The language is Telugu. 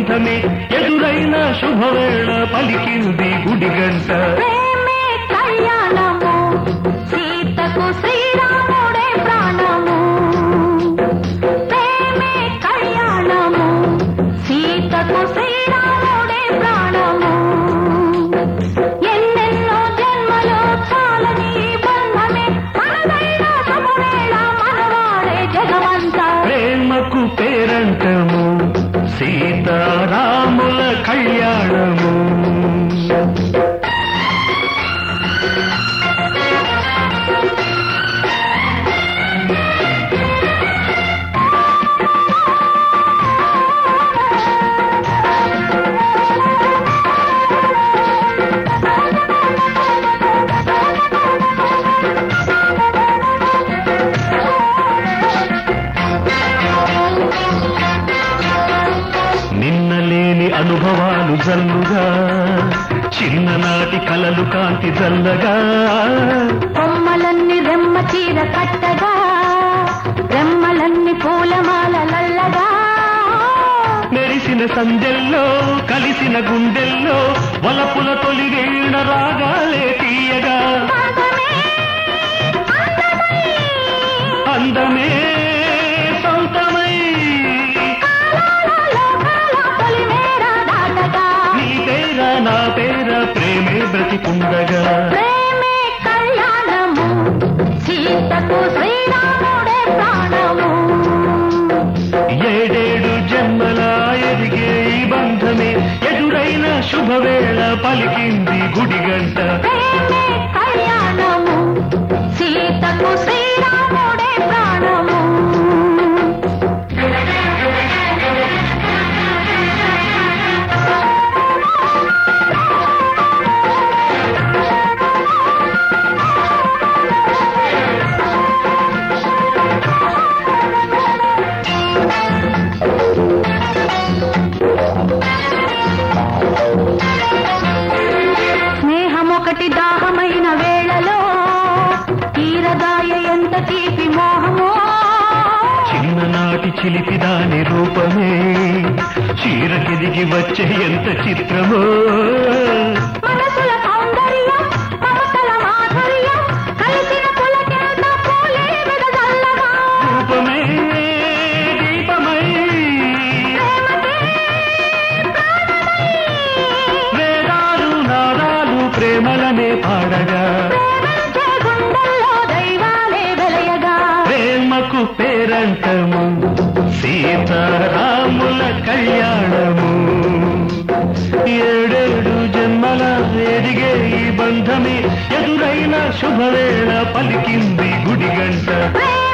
బంధమే ఎదురైన శుభవేళ పలికింది గుడిగంట ప్రేమే కళ్యాణము సీతకు శ్రీరాముడే ప్రాణము ప్రేమే కళ్యాణము సీతకు శ్రీరాముడే ప్రాణము ఎన్నెన్నో జన్మలో చాలని బంధమే మనదైన శుభవేళ మనవాడే జగమంతా ప్రేమకు పేరంటము సీతారాముల కళ్యాణము నిన్నలేని అనుభవాలు జల్లుగా చిన్ననాటి కలలు కాంతి జల్లగా కొమ్మలన్నీ రెమ్మ చీర కట్టగా రెమ్మలన్నీ పూలమాలలల్లగా మెరిసిన సందెల్లో కలిసిన గుండెల్లో వలపుల తొలి వీణ రాగాలే తీయగా పాదమే అందమై అందమే సొంతమై లోకాల పొలిమేర దాటగా నీ పేర నా పేర ప్రేమే బ్రతికుండగా ప్రేమే కళ్యాణము సీతకు శ్రీరాముడే ప్రాణము ఏడేడు జన్మల ఎదిగే ఈ బంధమే ఎదురైన శుభవేళ పలికింది గుడిగంట ప్రేమే కళ్యాణము సీతకు శ్రీరాముడే ప్రాణము స్నేహం ఒకటి దాహమైన వేళలో తీరదాయ ఎంత తీపి మోహమో చిన్ననాటి చిలిపిదాని రూపమే చీరకెదిగి వచ్చే ఎంత చిత్రమో మనసుల సౌందర్యం మమతల మాధుర్యం కలిసిన పులకెంత పూలే వెదజల్లగా రూపమే దీపమై వేదాలు నాదాలు ప్రేమలనే పాడగా ప్రేమించే గుండెల్లో దైవాలే వెలయగా ప్రేమకు పేరంటము సీతారాముల కళ్యాణము ఏడేడు జన్మల ఎదిగే ఈ బంధమే ఎదురైన శుభవేళ పలికింది గుడిగంట ప్రేమ